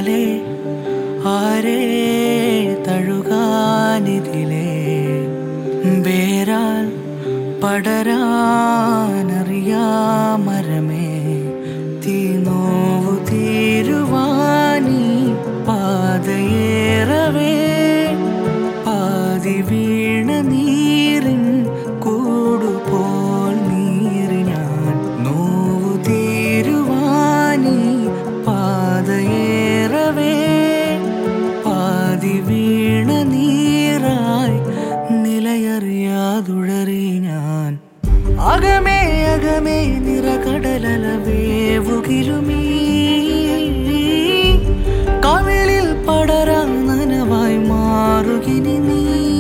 തണലാലെ ആരേ തഴുകാനിതിലേ വേരാൽ പടരാനറിയാമരമേ തീനോവു തീരുവാനി പാതയേറവേ പാതി വീണ നീരിൻ കൂടുപോൽ നീറി ഞാൻ നോവു തീരുവാനി പാതയേറവേ പാതി വീണ നീറായി നിലയറിയാതുഴറി ഞാൻ അകമേ അകമേ നിറകടലവേവുകിലുമീ കവിളിൽ പടരാ നനവായി മാറുകിനി നീ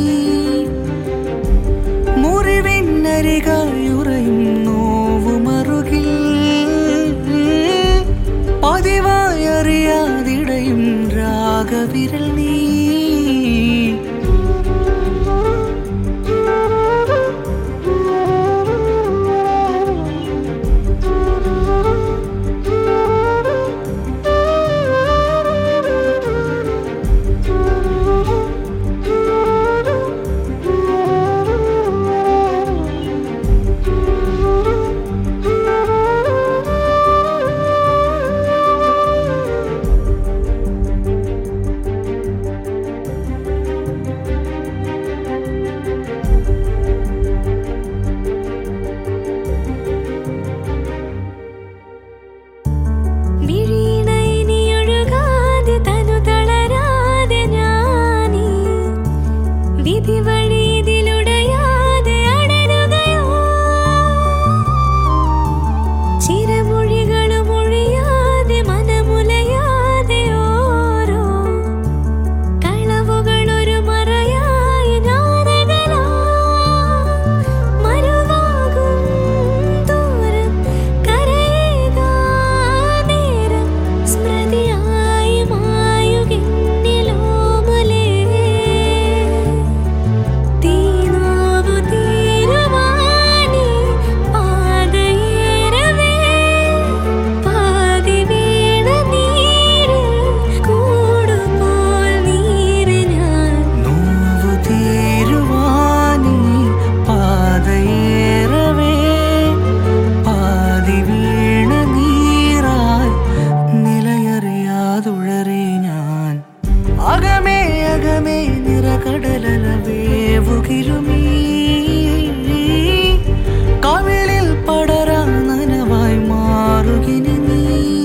മുറിവിന്നരികയുറയും നോവുമറുകിൽ പതിവായി അറിയാതിടയും രാഗവിരൽ നീ മിഴിയിണയിനിയൊഴുകാതെ തനു തളരാതെ ഞാനീ വിധി വഴി ഇതിലുടയാതെ അടരുകയോ ചിരമൊഴികളും ഒഴിയാതെ മനമുലയാതെ ഓരോ കളവുകളൊരു മറയായി ഞാനകലാം മരുവാകും ദൂരം കരയേകാ നേരം സ്മൃതിയായി മായുകിന്നിലോമലേ തീനോവു തീരുവാനി പാതയേറവേ പാതി വീണ നീരിൽ കൂടുപോൽ നീറി ഞാൻ നോവു തീരുവാനി പാതയേറവേ പാതി വീണ നീറായി നിലയറിയാതുഴറി ഞാൻ അകമേ അകമേ നിറകടലവേവുകിലുമീ കവിളിൽ പടരാ നനവായി മാറുകിനി നീ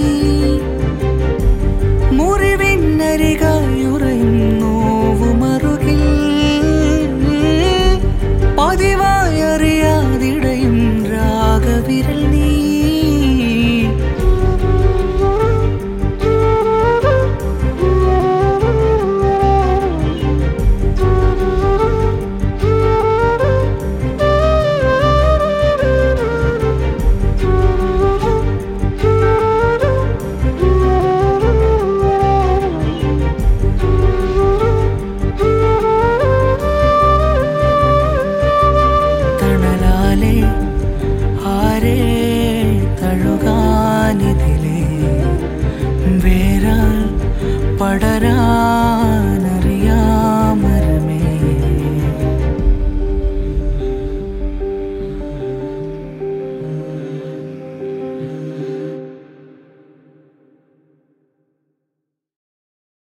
മുറിവിന്നരികയുറയും നോവുമറുകിൽ പതിവായി അറിയാതിടയും രാഗവിരൽ നീ തണലാലെ ആരേ തഴുകാനിതിലേ വേരാൽ പടരാ